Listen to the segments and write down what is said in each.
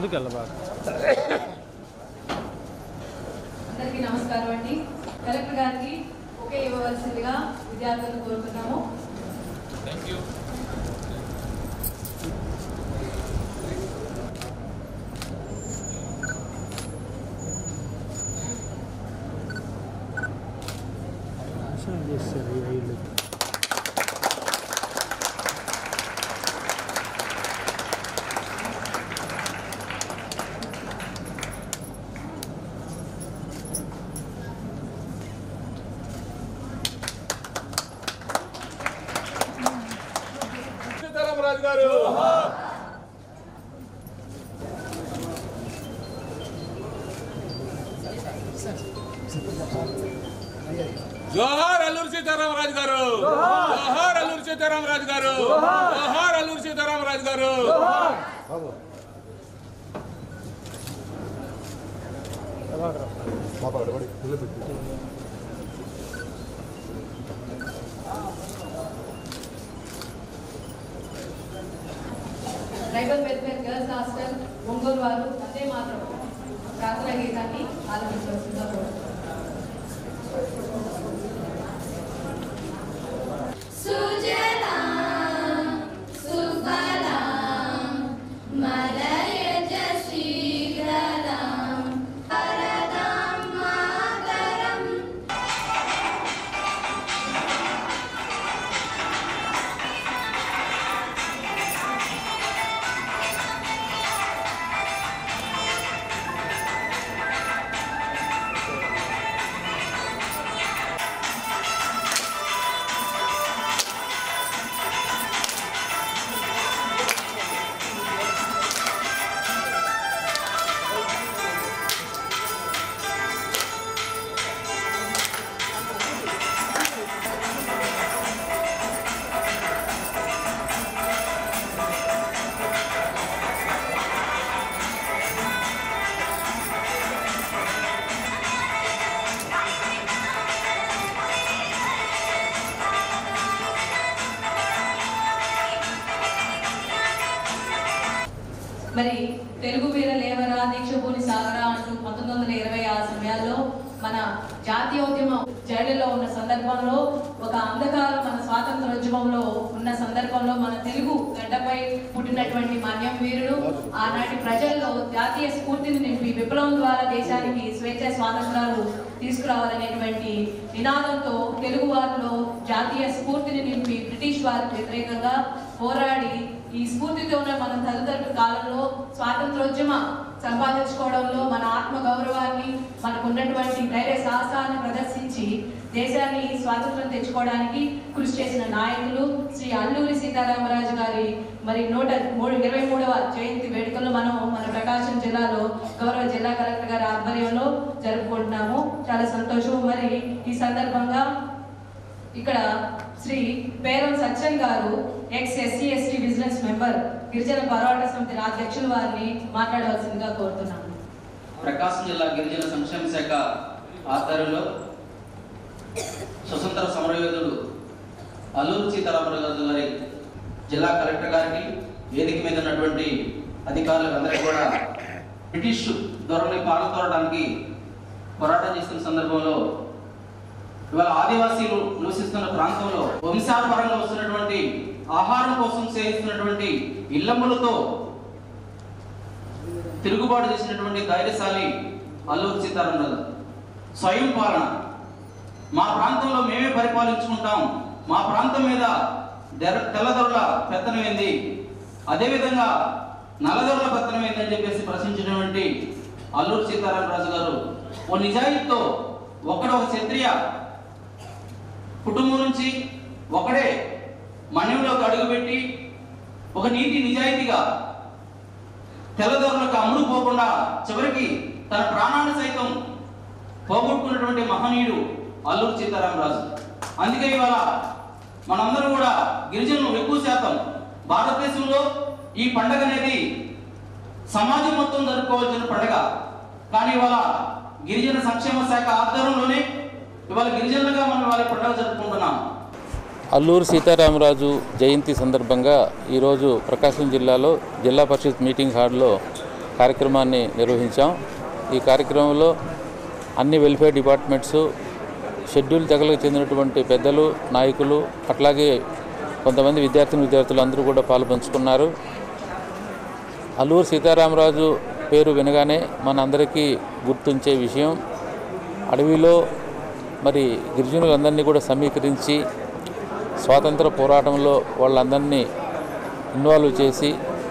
ముందుకు వెళ్ళబాక అందరికీ నమస్కారం అండి కలెక్టర్ గారికి ఒకే ఇవ్వవలసిందిగా విద్యార్థులను కోరుతున్నాము చేస్తారు ఈ ఐదు సీతారామరాజు గారు జోహార్ అల్లూరు సీతారామరాజు గారు జోహార్ అల్లూరు సీతారామరాజు గారు జోహార్ అల్లూరు సీతారామరాజు గారు tribal welfare girls hostel Ongole వారు అదే మాత్రం ప్రార్థన గీతాన్ని ఆలపించవలసిందిగా కోరుతున్నాము सुजलां सुफलां मलयज शीघ्रलां वरदां मातरम् మరి తెలుగు వీర లేవరా దీక్షభూని సాగరా అంటూ పంతొమ్మిది వందల ఇరవై ఆ సమయాల్లో మన జాతీయోద్యమం జైలులో ఉన్న సందర్భంలో ఒక అంధకారం మన స్వాతంత్రోద్యమంలో ఉన్న సందర్భంలో మన తెలుగు గడ్డపై పుట్టినటువంటి మన్యం వీరుడు ఆనాటి ప్రజల్లో జాతీయ స్ఫూర్తిని నింపి విప్లవం ద్వారా దేశానికి స్వేచ్ఛ స్వాతంత్రాలు తీసుకురావాలనేటువంటి నినాదంతో తెలుగు వారిలో జాతీయ స్ఫూర్తిని నింపి బ్రిటిష్ వారికి వ్యతిరేకంగా పోరాడి ఈ స్ఫూర్తితోనే మన తదితర కాలంలో స్వాతంత్రోద్యమ సంపాదించుకోవడంలో మన ఆత్మ గౌరవాన్ని మనకు ఉన్నటువంటి ధైర్య సాహసాన్ని ప్రదర్శించి దేశాన్ని స్వాతంత్రం తెచ్చుకోవడానికి కృషి చేసిన నాయకులు శ్రీ అల్లూరి సీతారామరాజు గారి మరి నూట మూడు ఇరవై మూడవ జయంతి వేడుకలు మనం మన ప్రకాశం జిల్లాలో గౌరవ జిల్లా కలెక్టర్ గారి ఆధ్వర్యంలో జరుపుకుంటున్నాము చాలా సంతోషం మరి ఈ సందర్భంగా ఇక్కడ శ్రీ పేరం సత్యం గారు ex SC ST business member గిరిజన పోరాట సమితి అధ్యక్షులు వారిని మాట్లాడవలసిందిగా కోరుతున్నాను ప్రకాశం జిల్లా గిరిజన సంక్షేమ శాఖ ఆధ్వర్యంలో స్వతంత్ర సమరయోధుడు అల్లూరు సీతారామరాజు గారి జిల్లా కలెక్టర్ గారికి వేదిక మీద ఉన్నటువంటి అధికారులకు అందరికీ కూడా బ్రిటిష్ ధోరణి పాలతోడడానికి పోరాటం చేస్తున్న సందర్భంలో ఇవాళ ఆదివాసీలు నివసిస్తున్న ప్రాంతంలో వంశాపరంగా వస్తున్నటువంటి ఆహారం కోసం సేవిస్తున్నటువంటి ఇల్లమ్ములతో తిరుగుబాటు చేసినటువంటి ధైర్యశాలి అల్లూరు సీతారామరాజు స్వయం పాలన మా ప్రాంతంలో మేమే పరిపాలించుకుంటాం మా ప్రాంతం మీద దెర- తెల్లదొరల పెత్తనం ఏంది అదేవిధంగా నల్లదొరల పెత్తనం ఏంది అని చెప్పేసి ప్రశ్నించినటువంటి అల్లూరు సీతారామరాజు గారు ఓ నిజాయితీతో ఒకడు ఒక క్షత్రియ కుటుంబం నుంచి ఒకడే మన్యంలోకి అడుగుపెట్టి ఒక నీతి నిజాయితీగా తెల్లదొరలకు అమ్ముడు పోకుండా చివరికి తన ప్రాణాన్ని సైతం పోగొట్టుకున్నటువంటి మహనీయుడు అల్లూరు సీతారామరాజు అందుకే ఇవాళ మనందరం కూడా గిరిజనులు ఎక్కువ శాతం భారతదేశంలో ఈ పండగ అనేది సమాజం మొత్తం జరుపుకోవాల్సిన పండగ కానీ ఇవాళ గిరిజన సంక్షేమ శాఖ ఆధ్వర్యంలోనే ఇవాళ గిరిజనులుగా మనం ఇవాళ ఈ పండుగ జరుపుకుంటున్నాం అల్లూరు సీతారామరాజు జయంతి సందర్భంగా ఈరోజు ప్రకాశం జిల్లాలో జిల్లా పరిషత్ మీటింగ్ హాల్లో కార్యక్రమాన్ని నిర్వహించాం ఈ కార్యక్రమంలో అన్ని వెల్ఫేర్ డిపార్ట్మెంట్స్ షెడ్యూల్ తెగలకు చెందినటువంటి పెద్దలు నాయకులు అట్లాగే కొంతమంది విద్యార్థిని విద్యార్థులు అందరూ కూడా పాలు పంచుకున్నారు అల్లూరు సీతారామరాజు పేరు వినగానే మన అందరికీ గుర్తుంచే విషయం అడవిలో మరి గిరిజనులందరినీ కూడా సమీకరించి స్వాతంత్ర పోరాటంలో వాళ్ళందరినీ ఇన్వాల్వ్ చేసి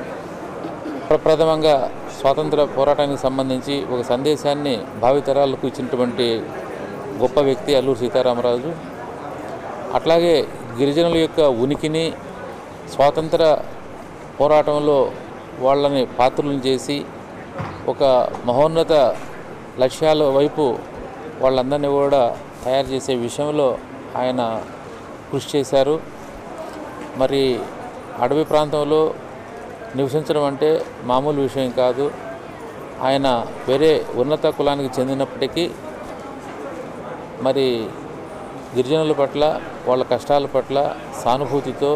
ప్రప్రథమంగా స్వాతంత్ర పోరాటానికి సంబంధించి ఒక సందేశాన్ని భావితరాలకు ఇచ్చినటువంటి గొప్ప వ్యక్తి అల్లూరు సీతారామరాజు అట్లాగే గిరిజనుల యొక్క ఉనికిని స్వాతంత్ర పోరాటంలో వాళ్ళని పాత్రలను చేసి ఒక మహోన్నత లక్ష్యాల వైపు వాళ్ళందరినీ కూడా తయారు చేసే విషయంలో ఆయన కృషి చేశారు మరి అడవి ప్రాంతంలో నివసించడం అంటే మామూలు విషయం కాదు ఆయన వేరే ఉన్నత కులానికి చెందినప్పటికీ మరి గిరిజనుల పట్ల వాళ్ళ కష్టాల పట్ల సానుభూతితో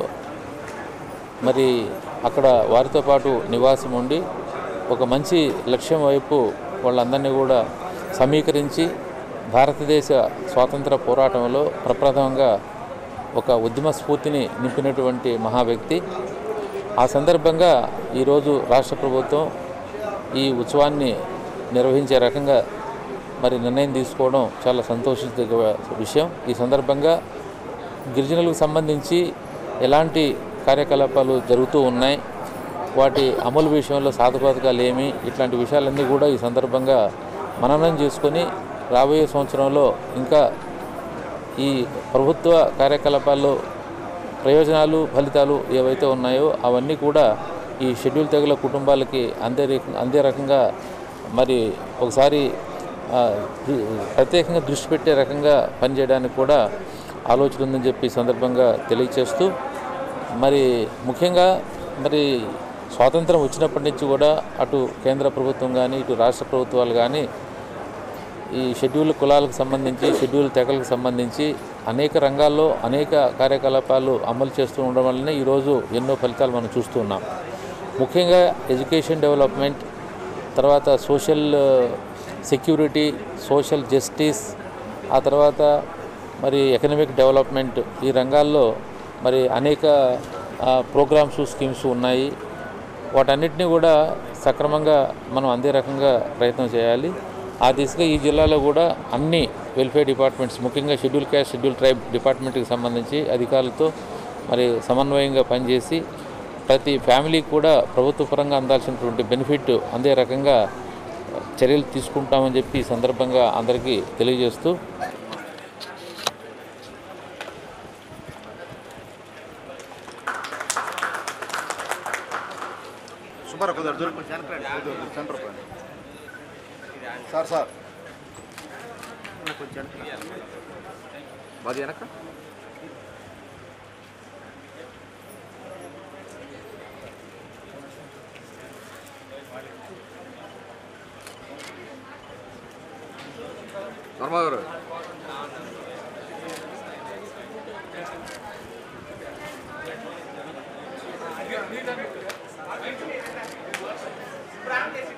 మరి అక్కడ వారితో పాటు నివాసం ఉండి ఒక మంచి లక్ష్యం వైపు వాళ్ళందరినీ కూడా సమీకరించి భారతదేశ స్వాతంత్ర పోరాటంలో ప్రప్రథమంగా ఒక ఉద్యమ స్ఫూర్తిని నింపినటువంటి మహా వ్యక్తి ఆ సందర్భంగా ఈరోజు రాష్ట్ర ప్రభుత్వం ఈ ఉత్సవాన్ని నిర్వహించే రకంగా మరి నిర్ణయం తీసుకోవడం చాలా సంతోషించదగ్గ విషయం ఈ సందర్భంగా గిరిజనులకు సంబంధించి ఎలాంటి కార్యకలాపాలు జరుగుతూ ఉన్నాయి వాటి అమలు విషయంలో సాధుబాధకాలు ఏమి ఇట్లాంటి విషయాలన్నీ కూడా ఈ సందర్భంగా మననం చేసుకొని రాబోయే సంవత్సరంలో ఇంకా ఈ ప్రభుత్వ కార్యకలాపాల్లో ప్రయోజనాలు ఫలితాలు ఏవైతే ఉన్నాయో అవన్నీ కూడా ఈ షెడ్యూల్ తెగల కుటుంబాలకి అందే రీ- అందే రకంగా మరి ఒకసారి ఆ, దృ- ప్రత్యేకంగా దృష్టి పెట్టే రకంగా పనిచేయడానికి కూడా ఆలోచన ఉందని చెప్పి ఈ సందర్భంగా తెలియచేస్తూ మరి ముఖ్యంగా మరి స్వాతంత్రం వచ్చినప్పటి నుంచి కూడా అటు కేంద్ర ప్రభుత్వం కానీ ఇటు రాష్ట్ర ప్రభుత్వాలు కానీ ఈ షెడ్యూల్ కులాలకు సంబంధించి షెడ్యూల్ తెగలకు సంబంధించి అనేక రంగాల్లో అనేక కార్యకలాపాలు అమలు చేస్తూ ఉండడం వల్లనే ఈరోజు ఎన్నో ఫలితాలు మనం చూస్తూ ఉన్నాం ముఖ్యంగా ఎడ్యుకేషన్ డెవలప్మెంట్ తర్వాత సోషల్ సెక్యూరిటీ సోషల్ జస్టిస్ ఆ తర్వాత మరి ఎకనామిక్ డెవలప్మెంట్ ఈ రంగాల్లో మరి అనేక ప్రోగ్రామ్స్ స్కీమ్స్ ఉన్నాయి వాటన్నిటిని కూడా సక్రమంగా మనం అందే రకంగా ప్రయత్నం చేయాలి ఆ దిశగా ఈ జిల్లాలో కూడా అన్ని వెల్ఫేర్ డిపార్ట్మెంట్స్ ముఖ్యంగా షెడ్యూల్ క్యాస్ట్ షెడ్యూల్ ట్రైబ్ డిపార్ట్మెంట్కి సంబంధించి అధికారులతో మరి సమన్వయంగా పనిచేసి ప్రతి ఫ్యామిలీకి కూడా ప్రభుత్వ పరంగా అందాల్సినటువంటి బెనిఫిట్ అందే రకంగా చర్యలు తీసుకుంటామని చెప్పి ఈ సందర్భంగా అందరికీ తెలియజేస్తూ సుమారు కుదరదు దూరం కొంచెం వెనక్కి రండి. కుదరదు, సెంటర్ పైన. సార్ సార్ కొంచెం వెనక్కి రండి. మాది వెనక వర్మ గారు ప్రాంతీయ